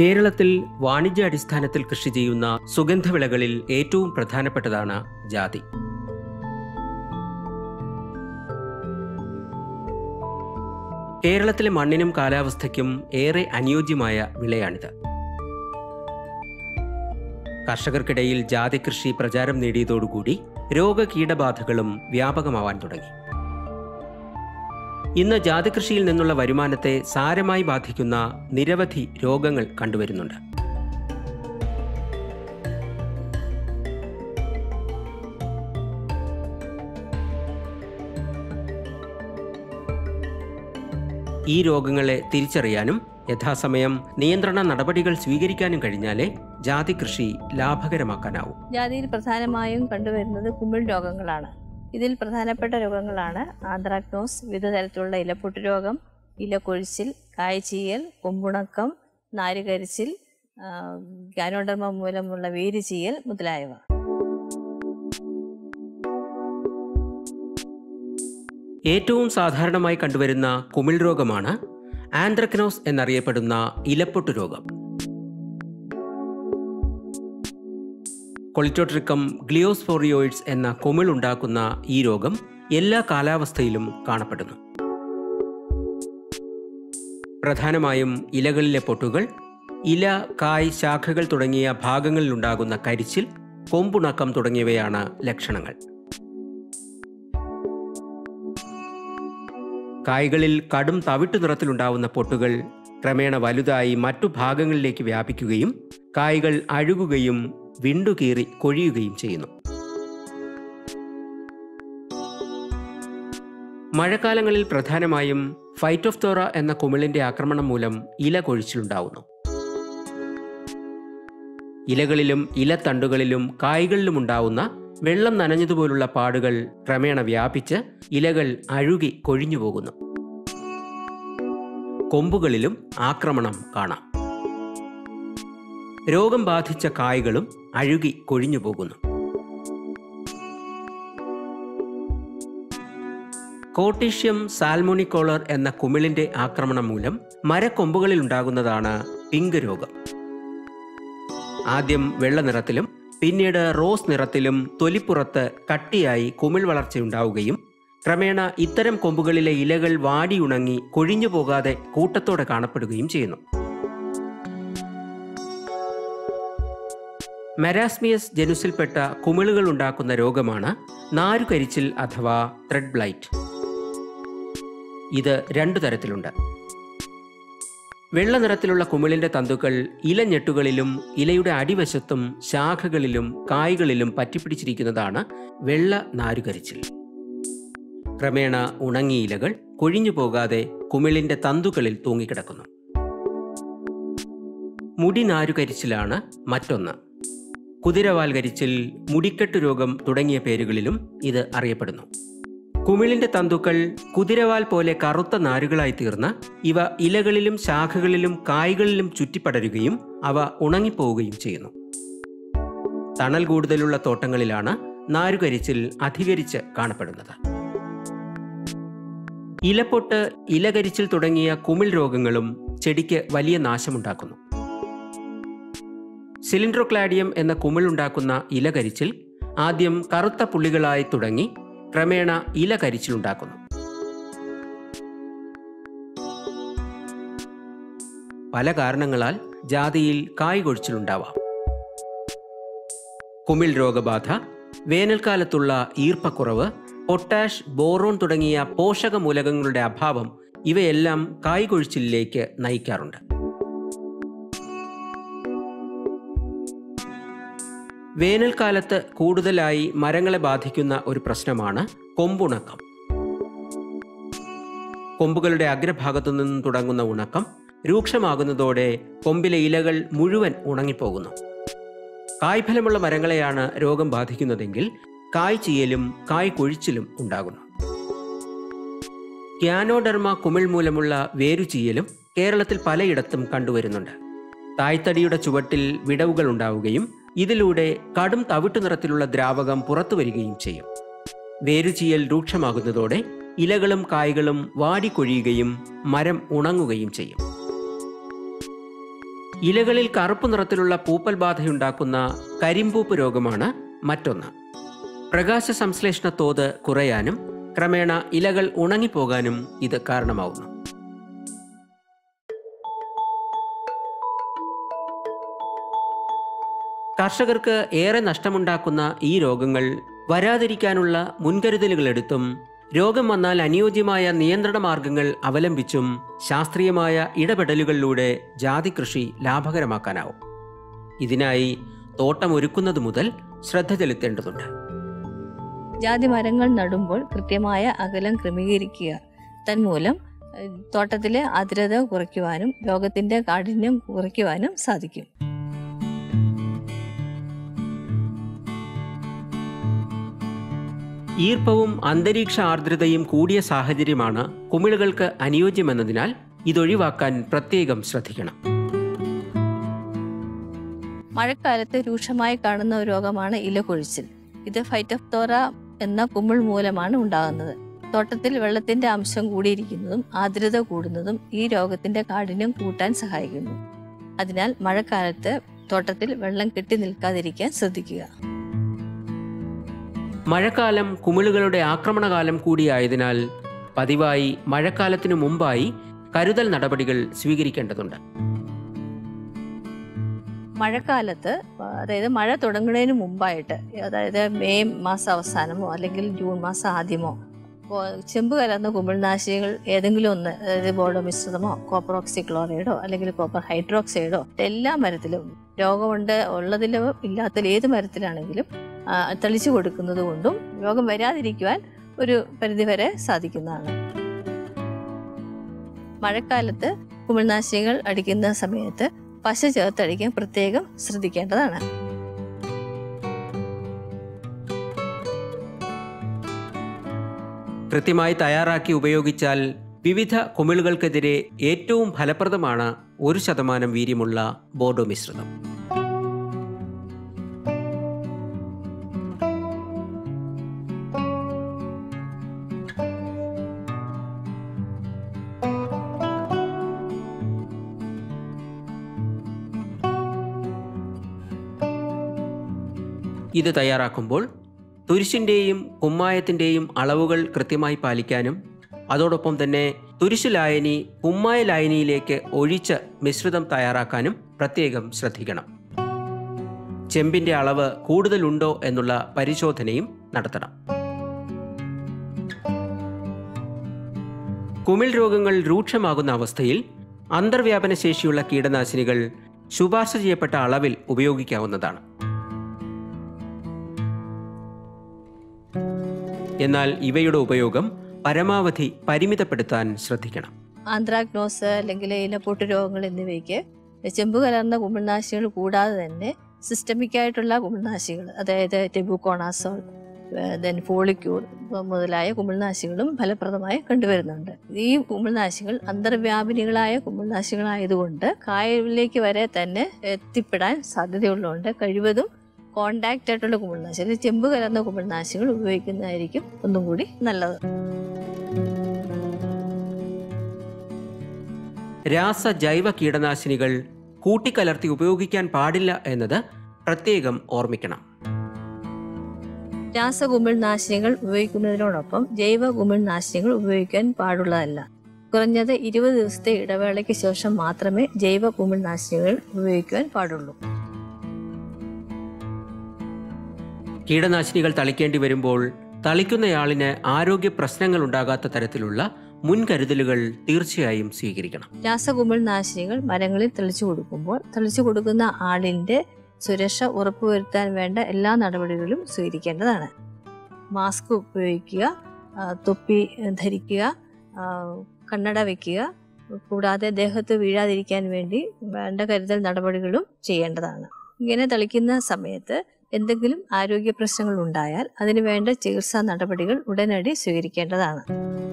കേരളത്തിൽ വാണിജ്യാടിസ്ഥാനത്തിൽ കൃഷി ചെയ്യുന്ന സുഗന്ധവിളകളിൽ ഏറ്റവും പ്രധാനപ്പെട്ടതാണ് ജാതി കേരളത്തിലെ മണ്ണിനും കാലാവസ്ഥയ്ക്കും ഏറെ അനുയോജ്യമായ വിളയാണിത് കർഷകർക്കിടയിൽ ജാതി കൃഷി പ്രചാരം നേടിയതോടുകൂടി രോഗകീടബാധകളും വ്യാപകമാവാൻ തുടങ്ങി ഇന്ന് ജാതി കൃഷിയിൽ നിന്നുള്ള വരുമാനത്തെ സാരമായി ബാധിക്കുന്ന നിരവധി രോഗങ്ങൾ കണ്ടുവരുന്നുണ്ട് ഈ രോഗങ്ങളെ തിരിച്ചറിയാനും യഥാസമയം നിയന്ത്രണ നടപടികൾ സ്വീകരിക്കാനും കഴിഞ്ഞാലേ ജാതി കൃഷി ലാഭകരമാക്കാനാവൂ ജാതിയിൽ പ്രധാനമായും കണ്ടുവരുന്നത് കുമിൾ രോഗങ്ങളാണ് ഇതിൽ പ്രധാനപ്പെട്ട രോഗങ്ങളാണ് ആന്ത്രാക്നോസ് വിവിധ തരത്തിലുള്ള ഇലപ്പൊട്ട് രോഗം ഇലക്കൊഴിച്ചിൽ കായ്ചീയൽ കൊമ്പുണക്കം നാരുകരിച്ചിൽ ഗാനോഡർമ മൂലമുള്ള വേരുചീയൽ മുതലായവ ഏറ്റവും സാധാരണമായി കണ്ടുവരുന്ന കുമിൾ രോഗമാണ് ആന്ത്രക്നോസ് എന്നറിയപ്പെടുന്ന ഇലപ്പൊട്ട് രോഗം കൊളിറ്റോട്രിക്കം ഗ്ലിയോസ്ഫോറിയോയിഡ്സ് എന്ന കുമിൾ ഉണ്ടാക്കുന്ന ഈ രോഗം എല്ലാ കാലാവസ്ഥയിലും കാണപ്പെടുന്നു പ്രധാനമായും ഇലകളിലെ പൊട്ടുകൾ ഇല കായ് ശാഖകൾ തുടങ്ങിയ ഭാഗങ്ങളിലുണ്ടാകുന്ന കരിച്ചിൽ കൊമ്പുണക്കം തുടങ്ങിയവയാണ് ലക്ഷണങ്ങൾ കായ്കളിൽ കടും തവിട്ടു നിറത്തിലുണ്ടാവുന്ന പൊട്ടുകൾ ക്രമേണ വലുതായി മറ്റു ഭാഗങ്ങളിലേക്ക് വ്യാപിക്കുകയും കായ്കൾ അഴുകുകയും വിണ്ടുകീറി കൊഴിയുകയും ചെയ്യുന്നു മഴക്കാലങ്ങളിൽ പ്രധാനമായും ഫൈറ്റോഫ്തോറ എന്ന കുമിളിന്റെ ആക്രമണം മൂലം ഇല കൊഴിച്ചിലുണ്ടാവുന്നു ഇലകളിലും ഇലത്തണ്ടുകളിലും കായ്കളിലും ഉണ്ടാവുന്ന വെള്ളം നനഞ്ഞതുപോലുള്ള പാടുകൾ ക്രമേണ വ്യാപിച്ച് ഇലകൾ അഴുകി കൊഴിഞ്ഞു പോകുന്നു കൊമ്പുകളിലും ആക്രമണം കാണാം രോഗം ബാധിച്ച കായ്കളും അഴുകി കൊഴിഞ്ഞു പോകുന്നു കോട്ടീഷ്യം സാൽമോണിക്കോളർ എന്ന കുമിളിന്റെ ആക്രമണം മൂലം മരക്കൊമ്പുകളിൽ ഉണ്ടാകുന്നതാണ് പിങ്ക് രോഗം ആദ്യം വെള്ള നിറത്തിലും പിന്നീട് റോസ് നിറത്തിലും തൊലിപ്പുറത്ത് കട്ടിയായി കുമിൾ വളർച്ചയുണ്ടാവുകയും ക്രമേണ ഇത്തരം കൊമ്പുകളിലെ ഇലകൾ വാടിയുണങ്ങി കൊഴിഞ്ഞു പോകാതെ കൂട്ടത്തോടെ കാണപ്പെടുകയും ചെയ്യുന്നു മെരാസ്മിയസ് ജനുസിൽപ്പെട്ട കുമിളുകൾ ഉണ്ടാക്കുന്ന രോഗമാണ് നാരുകരിച്ചിൽ അഥവാ ത്രെഡ് ബ്ലൈറ്റ് ഇത് രണ്ടു തരത്തിലുണ്ട് വെള്ള നിറത്തിലുള്ള കുമിളിന്റെ തന്തുക്കൾ ഇലഞ്ഞെട്ടുകളിലും ഇലയുടെ അടിവശത്തും ശാഖകളിലും കായ്കളിലും പറ്റിപ്പിടിച്ചിരിക്കുന്നതാണ് വെള്ള നാരുകരിച്ചിൽ ക്രമേണ ഉണങ്ങിയ ഇലകൾ കൊഴിഞ്ഞു പോകാതെ കുമിളിന്റെ തന്തുക്കളിൽ തൂങ്ങിക്കിടക്കുന്നു മുടി നാരുകരിച്ചിലാണ് മറ്റൊന്ന് കുതിരവാൽ കരിച്ചിൽ മുടിക്കെട്ട് രോഗം തുടങ്ങിയ പേരുകളിലും ഇത് അറിയപ്പെടുന്നു കുമിളിന്റെ തന്തുക്കൾ കുതിരവാൽ പോലെ കറുത്ത നാരുകളായി തീർന്ന് ഇവ ഇലകളിലും ശാഖകളിലും കായ്കളിലും ചുറ്റിപ്പടരുകയും അവ ഉണങ്ങിപ്പോവുകയും ചെയ്യുന്നു തണൽ കൂടുതലുള്ള തോട്ടങ്ങളിലാണ് നാരുകരിച്ചിൽ അധികരിച്ച് കാണപ്പെടുന്നത് ഇലപ്പൊട്ട് ഇലകരിച്ചിൽ തുടങ്ങിയ കുമിൾ രോഗങ്ങളും ചെടിക്ക് വലിയ നാശമുണ്ടാക്കുന്നു സിലിൻഡ്രോക്ലാഡിയം എന്ന കുമിളുണ്ടാക്കുന്ന ഇലകരിച്ചിൽ ആദ്യം കറുത്ത പുള്ളികളായി തുടങ്ങി ക്രമേണ ഇല കരിച്ചിലുണ്ടാക്കുന്നു പല കാരണങ്ങളാൽ ജാതിയിൽ കായ് കൊഴിച്ചിലുണ്ടാവാം കുമിൾ രോഗബാധ വേനൽക്കാലത്തുള്ള ഈർപ്പക്കുറവ് പൊട്ടാഷ് ബോറോൺ തുടങ്ങിയ പോഷക മൂലകങ്ങളുടെ അഭാവം ഇവയെല്ലാം കായ് കൊഴിച്ചിലിലേക്ക് നയിക്കാറുണ്ട് വേനൽക്കാലത്ത് കൂടുതലായി മരങ്ങളെ ബാധിക്കുന്ന ഒരു പ്രശ്നമാണ് കൊമ്പുണക്കം കൊമ്പുകളുടെ അഗ്രഭാഗത്തു നിന്നും തുടങ്ങുന്ന ഉണക്കം രൂക്ഷമാകുന്നതോടെ കൊമ്പിലെ ഇലകൾ മുഴുവൻ ഉണങ്ങിപ്പോകുന്നു കായ്ഫലമുള്ള മരങ്ങളെയാണ് രോഗം ബാധിക്കുന്നതെങ്കിൽ കായ് ചീയലും കായ് കൊഴിച്ചിലും ഉണ്ടാകുന്നു ക്യാനോഡർമ കുമിൾ മൂലമുള്ള വേരുചീയലും കേരളത്തിൽ പലയിടത്തും കണ്ടുവരുന്നുണ്ട് തായ്തടിയുടെ ചുവട്ടിൽ വിടവുകൾ ഉണ്ടാവുകയും ഇതിലൂടെ കടും തവിട്ടു നിറത്തിലുള്ള ദ്രാവകം പുറത്തു വരികയും ചെയ്യും വേരുചീയൽ രൂക്ഷമാകുന്നതോടെ ഇലകളും കായ്കളും വാടിക്കൊഴിയുകയും മരം ഉണങ്ങുകയും ചെയ്യും ഇലകളിൽ കറുപ്പ് നിറത്തിലുള്ള പൂപ്പൽ ബാധയുണ്ടാക്കുന്ന കരിമ്പൂപ്പ് രോഗമാണ് മറ്റൊന്ന് പ്രകാശ സംശ്ലേഷണ തോത് കുറയാനും ക്രമേണ ഇലകൾ ഉണങ്ങിപ്പോകാനും ഇത് കാരണമാവുന്നു കർഷകർക്ക് ഏറെ നഷ്ടമുണ്ടാക്കുന്ന ഈ രോഗങ്ങൾ വരാതിരിക്കാനുള്ള മുൻകരുതലുകളെടുത്തും രോഗം വന്നാൽ അനുയോജ്യമായ നിയന്ത്രണ മാർഗങ്ങൾ അവലംബിച്ചും ശാസ്ത്രീയമായ ഇടപെടലുകളിലൂടെ ജാതി കൃഷി ലാഭകരമാക്കാനാവും ഇതിനായി തോട്ടം ഒരുക്കുന്നത് മുതൽ ശ്രദ്ധ ചെലുത്തേണ്ടതുണ്ട് ജാതി മരങ്ങൾ നടുമ്പോൾ കൃത്യമായ അകലം ക്രമീകരിക്കുക തന്മൂലം ഏഹ്, തോട്ടത്തിലെ ആർദ്രത കുറയ്ക്കുവാനും രോഗത്തിന്റെ കാഠിന്യം കുറയ്ക്കുവാനും സാധിക്കും ഈർപ്പവും അന്തരീക്ഷ ആർദ്രതയും കൂടിയ സാഹചര്യമാണ് കുമിളുകൾക്ക് അനുയോജ്യമെന്നതിനാൽ ഇതൊഴിവാക്കാൻ പ്രത്യേകം ശ്രദ്ധിക്കണം മഴക്കാലത്ത് രൂക്ഷമായി കാണുന്ന ഒരു രോഗമാണ് ഇലകൊഴിച്ചിൽ ഇത് ഫൈറ്റോഫ്തോറ എന്ന കുമിൾ മൂലമാണ് ഉണ്ടാകുന്നത് തോട്ടത്തിൽ വെള്ളത്തിന്റെ അംശം കൂടിയിരിക്കുന്നതും ആർദ്രത കൂടുന്നതും ഈ രോഗത്തിന്റെ കാഠിന്യം കൂട്ടാൻ സഹായിക്കുന്നു അതിനാൽ മഴക്കാലത്ത് തോട്ടത്തിൽ വെള്ളം കെട്ടി നിൽക്കാതിരിക്കാൻ ശ്രദ്ധിക്കുക മഴക്കാലം കുമിളുകളുടെ ആക്രമണകാലം കൂടിയായതിനാൽ പതിവായി മഴക്കാലത്തിനു മുമ്പായി കരുതൽ നടപടികൾ സ്വീകരിക്കേണ്ടതുണ്ട് മഴക്കാലത്ത് അതായത് മഴ തുടങ്ങുന്നതിന് മുമ്പായിട്ട് അതായത് മെയ് മാസം അവസാനമോ അല്ലെങ്കിൽ ജൂൺ മാസം ആദ്യമോ കോ- ചെമ്പ് കലർന്ന കുമിൾനാശിനികൾ ഏതെങ്കിലും ഒന്ന് അതായത് ബോർഡോ മിശ്രിതമോ കോപ്പർ ഓക്സിക്ലോറൈഡോ അല്ലെങ്കിൽ കോപ്പർ ഹൈഡ്രോക്സൈഡോ എല്ലാ മരത്തിലും രോഗമുണ്ട് ഉള്ളതിലോ ഇല്ലാത്തതിൽ ഏത് മരത്തിലാണെങ്കിലും ആ, തളിച്ചു കൊടുക്കുന്നത് കൊണ്ടും രോഗം വരാതിരിക്കുവാൻ ഒരു പരിധിവരെ സാധിക്കുന്നതാണ് മഴക്കാലത്ത് കുമിൾനാശിനികൾ അടിക്കുന്ന സമയത്ത് പശ ചേർത്തടിക്കാൻ പ്രത്യേകം ശ്രദ്ധിക്കേണ്ടതാണ് കൃത്യമായി തയ്യാറാക്കി ഉപയോഗിച്ചാൽ വിവിധ കുമിളുകൾക്കെതിരെ ഏറ്റവും ഫലപ്രദമാണ് ഒരു ശതമാനം വീര്യമുള്ള ബോർഡോ മിശ്രിതം ഇത് തയ്യാറാക്കുമ്പോൾ തുരിശിൻ്റെയും കുമ്മായത്തിൻ്റെയും അളവുകൾ കൃത്യമായി പാലിക്കാനും അതോടൊപ്പം തന്നെ തുരിശ് ലായനി കുമ്മായ ലായനിയിലേക്ക് ഒഴിച്ച് മിശ്രിതം തയ്യാറാക്കാനും പ്രത്യേകം ശ്രദ്ധിക്കണം ചെമ്പിൻ്റെ അളവ് കൂടുതലുണ്ടോ എന്നുള്ള പരിശോധനയും നടത്തണം കുമിൾ രോഗങ്ങൾ രൂക്ഷമാകുന്ന അവസ്ഥയിൽ അന്തർവ്യാപന ശേഷിയുള്ള കീടനാശിനികൾ ശുപാർശ ചെയ്യപ്പെട്ട അളവിൽ ഉപയോഗിക്കാവുന്നതാണ് എന്നാൽ ഇവയുടെ ഉപയോഗം പരമാവധി പരിമിതപ്പെടുത്താൻ ശ്രദ്ധിക്കണം ആന്ത്രാക്നോസ് അല്ലെങ്കിൽ ഇലപ്പൊട്ട് രോഗങ്ങൾ എന്നിവയ്ക്ക് ചെമ്പ് കലർന്ന കുമിൾനാശികൾ കൂടാതെ തന്നെ സിസ്റ്റമിക് ആയിട്ടുള്ള കുമിൾനാശികൾ അതായത് ടെബുക്കോണാസോൾ ദെൻ ഫോളിക്യൂർ മുതലായ കുമിൾനാശികളും ഫലപ്രദമായി കണ്ടുവരുന്നുണ്ട് ഈ കുമിൾനാശികൾ അന്തർവ്യാപിനികളായ കുമിൾനാശികളായതുകൊണ്ട് കായലിലേക്ക് വരെ തന്നെ എത്തിപ്പെടാൻ സാധ്യതയുള്ളതുകൊണ്ട് കഴിവതും കോണ്ടാക്റ്റ് ആയിട്ടുള്ള കുമിൾനാശി അതായത് ചെമ്പ് കലർന്ന കുമിൾനാശികൾ ഉപയോഗിക്കുന്നതായിരിക്കും ഒന്നും കൂടി നല്ലത് രാസ ജൈവ കീടനാശിനികൾ കൂട്ടിക്കലർത്തി ഉപയോഗിക്കാൻ പാടില്ല എന്നത് പ്രത്യേകം ഓർമ്മിക്കണം രാസകുമിൾനാശിനികൾ ഉപയോഗിക്കുന്നതിനോടൊപ്പം ജൈവ കുമിൾനാശിനികൾ ഉപയോഗിക്കാൻ പാടുള്ളതല്ല കുറഞ്ഞത് ഇരുപത് ദിവസത്തെ ഇടവേളയ്ക്ക് ശേഷം മാത്രമേ ജൈവ കുമിൾനാശിനികൾ ഉപയോഗിക്കുവാൻ പാടുള്ളൂ കീടനാശിനികൾ തളിക്കേണ്ടി വരുമ്പോൾ തളിക്കുന്നയാളിന് ആരോഗ്യ പ്രശ്നങ്ങൾ ഉണ്ടാകാത്ത തരത്തിലുള്ള മുൻകരുതലുകൾ തീർച്ചയായും സ്വീകരിക്കണം രാസകുമിൾനാശിനികൾ മരങ്ങളിൽ തെളിച്ചു കൊടുക്കുമ്പോൾ തെളിച്ചു കൊടുക്കുന്ന ആളിന്റെ സുരക്ഷ ഉറപ്പുവരുത്താൻ വേണ്ട എല്ലാ നടപടികളും സ്വീകരിക്കേണ്ടതാണ് മാസ്ക് ഉപയോഗിക്കുക ആ, തൊപ്പി ധരിക്കുക ആ, കണ്ണട വയ്ക്കുക കൂടാതെ ദേഹത്ത് വീഴാതിരിക്കാൻ വേണ്ടി വേണ്ട കരുതൽ നടപടികളും ചെയ്യേണ്ടതാണ് ഇങ്ങനെ തളിക്കുന്ന സമയത്ത് എന്തെങ്കിലും ആരോഗ്യ പ്രശ്നങ്ങൾ ഉണ്ടായാൽ അതിന് വേണ്ട ചികിത്സാ നടപടികൾ ഉടനടി സ്വീകരിക്കേണ്ടതാണ്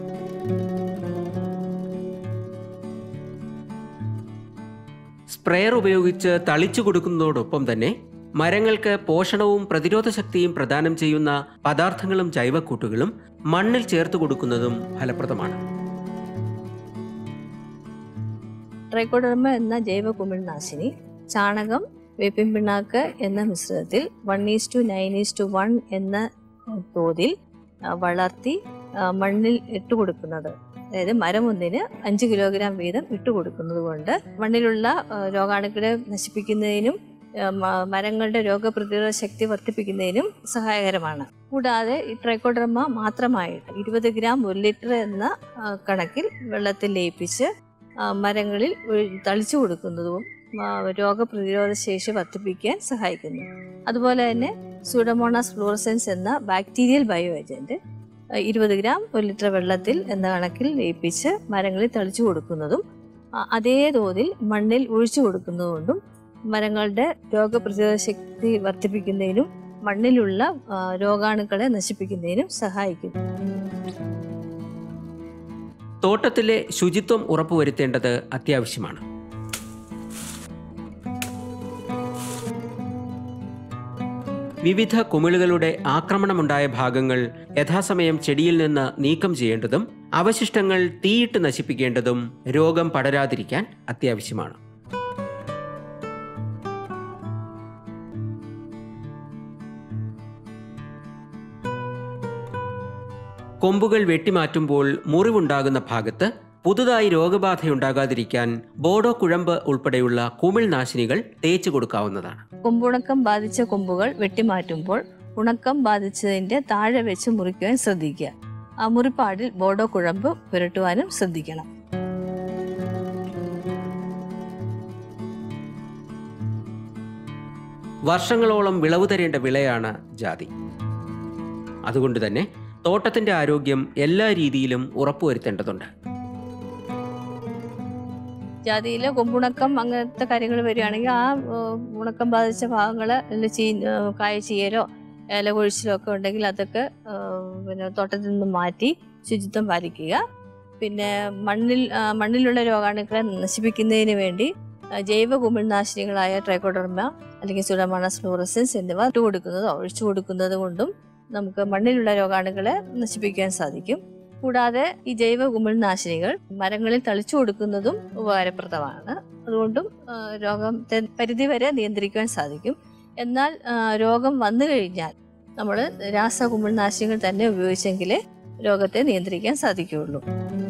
സ്പ്രെയർ ഉപയോഗിച്ച് തളിച്ചു കൊടുക്കുന്നതോടൊപ്പം തന്നെ മരങ്ങൾക്ക് പോഷണവും പ്രതിരോധ ശക്തിയും പ്രദാനം ചെയ്യുന്ന പദാർത്ഥങ്ങളും ജൈവക്കൂട്ടുകളും മണ്ണിൽ ചേർത്ത് കൊടുക്കുന്നതും ഫലപ്രദമാണ് ട്രൈക്കോഡർമ എന്ന ജൈവ കുമിൾനാശിനി ചാണകം വേപ്പിൻ പിണ്ണാക്ക് എന്ന മിശ്രിതത്തിൽ one is to nine is to one എന്ന തോതിൽ ആ, വളർത്തി ആ, മണ്ണിൽ ഇട്ടുകൊടുക്കുന്നത് അതായത് മരം ഒന്നിന് അഞ്ച് കിലോഗ്രാം വീതം ഇട്ടുകൊടുക്കുന്നത് കൊണ്ട് മണ്ണിലുള്ള ആ, രോഗാണുക്കളെ നശിപ്പിക്കുന്നതിനും ആ, മ- മരങ്ങളുടെ രോഗപ്രതിരോധ ശക്തി വർദ്ധിപ്പിക്കുന്നതിനും സഹായകരമാണ് കൂടാതെ ഈ ട്രൈക്കോഡർമ മാത്രമായിട്ട് ഇരുപത് ഗ്രാം ഒരു ലിറ്റർ എന്ന ആ, കണക്കിൽ വെള്ളത്തിൽ ലയിപ്പിച്ച് ആ, മരങ്ങളിൽ ഒഴി- തളിച്ചു കൊടുക്കുന്നതും ആ, രോഗപ്രതിരോധ ശേഷി വർദ്ധിപ്പിക്കാൻ സഹായിക്കുന്നു അതുപോലെ തന്നെ സൂഡമോണാസ് ഫ്ലൂറസെൻസ് എന്ന ബാക്ടീരിയൽ ബയോ ഏജന്റ് ഇരുപത് ഗ്രാം ഒരു ലിറ്റർ വെള്ളത്തിൽ എന്ന കണക്കിൽ ലയിപ്പിച്ച് മരങ്ങളിൽ തളിച്ചു കൊടുക്കുന്നതും ആ, അതേ തോതിൽ മണ്ണിൽ ഒഴിച്ചു കൊടുക്കുന്നതുകൊണ്ടും മരങ്ങളുടെ രോഗപ്രതിരോധ ശക്തി വർദ്ധിപ്പിക്കുന്നതിനും മണ്ണിലുള്ള ആ, രോഗാണുക്കളെ നശിപ്പിക്കുന്നതിനും സഹായിക്കുന്നു തോട്ടത്തിലെ ശുചിത്വം ഉറപ്പുവരുത്തേണ്ടത് അത്യാവശ്യമാണ് വിവിധ കുമിളുകളുടെ ആക്രമണമുണ്ടായ ഭാഗങ്ങൾ യഥാസമയം ചെടിയിൽ നിന്ന് നീക്കം ചെയ്യേണ്ടതും അവശിഷ്ടങ്ങൾ തീയിട്ട് നശിപ്പിക്കേണ്ടതും രോഗം പടരാതിരിക്കാൻ അത്യാവശ്യമാണ് കൊമ്പുകൾ വെട്ടിമാറ്റുമ്പോൾ മുറിവുണ്ടാകുന്ന ഭാഗത്ത് പുതുതായി രോഗബാധയുണ്ടാകാതിരിക്കാൻ ബോഡോ കുഴമ്പ് ഉൾപ്പെടെയുള്ള കുമിൾനാശിനികൾ തേച്ചു കൊടുക്കാവുന്നതാണ് കൊമ്പുണക്കം ബാധിച്ച കൊമ്പുകൾ വെട്ടിമാറ്റുമ്പോൾ ഉണക്കം ബാധിച്ചതിന്റെ താഴെ വെച്ച് മുറിക്കുവാൻ ശ്രദ്ധിക്കുക ആ മുറിപ്പാടിൽ ബോഡോ കുഴമ്പ് പുരട്ടുവാനും ശ്രദ്ധിക്കണം വർഷങ്ങളോളം വിളവ് തരേണ്ട വിളയാണ് ജാതി അതുകൊണ്ട് തന്നെ തോട്ടത്തിന്റെ ആരോഗ്യം എല്ലാ രീതിയിലും ഉറപ്പുവരുത്തേണ്ടതുണ്ട് ജാതിയിലെ കൊമ്പുണക്കം അങ്ങനത്തെ കാര്യങ്ങൾ വരികയാണെങ്കിൽ ആ ഏഹ്, ഉണക്കം ബാധിച്ച ഭാഗങ്ങൾ ചീ ഏഹ്, കായ ചീയലോ ഇല കൊഴിച്ചിലോ ഒക്കെ ഉണ്ടെങ്കിൽ അതൊക്കെ ഏഹ്, പിന്നെ തോട്ടത്തിൽ നിന്ന് മാറ്റി ശുചിത്വം പാലിക്കുക പിന്നെ മണ്ണിൽ ആ, മണ്ണിലുള്ള രോഗാണുക്കളെ നശിപ്പിക്കുന്നതിന് വേണ്ടി ആ, ജൈവ കുമിൾനാശിനികളായ ട്രൈക്കോഡർമ അല്ലെങ്കിൽ സുഡമാണസ് ഫ്ലൂറസൻസ് എന്നിവ ഇട്ട് കൊടുക്കുന്നതോ ഒഴിച്ചു കൊടുക്കുന്നത് കൊണ്ടും നമുക്ക് മണ്ണിലുള്ള രോഗാണുക്കളെ നശിപ്പിക്കാൻ സാധിക്കും കൂടാതെ ഈ ജൈവ കുമിൾനാശിനികൾ മരങ്ങളിൽ തളിച്ചു കൊടുക്കുന്നതും ഉപകാരപ്രദമാണ് അതുകൊണ്ടും ആ, രോഗത്തെ പരിധിവരെ നിയന്ത്രിക്കുവാൻ സാധിക്കും എന്നാൽ ആ, രോഗം വന്നു കഴിഞ്ഞാൽ നമ്മൾ രാസ കുമിൾനാശിനികൾ തന്നെ ഉപയോഗിച്ചെങ്കിലേ രോഗത്തെ നിയന്ത്രിക്കാൻ സാധിക്കുകയുള്ളൂ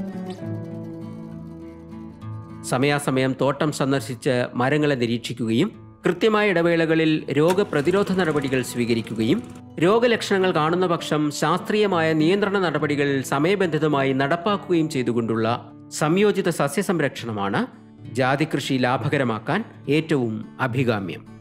സമയാസമയം തോട്ടം സന്ദർശിച്ച് മരങ്ങളെ നിരീക്ഷിക്കുകയും കൃത്യമായ ഇടവേളകളിൽ രോഗപ്രതിരോധ നടപടികൾ സ്വീകരിക്കുകയും രോഗലക്ഷണങ്ങൾ കാണുന്ന പക്ഷം ശാസ്ത്രീയമായ നിയന്ത്രണ നടപടികൾ സമയബന്ധിതമായി നടപ്പാക്കുകയും ചെയ്തുകൊണ്ടുള്ള സംയോജിത സസ്യസംരക്ഷണമാണ് ജാതികൃഷി ലാഭകരമാക്കാൻ ഏറ്റവും അഭികാമ്യം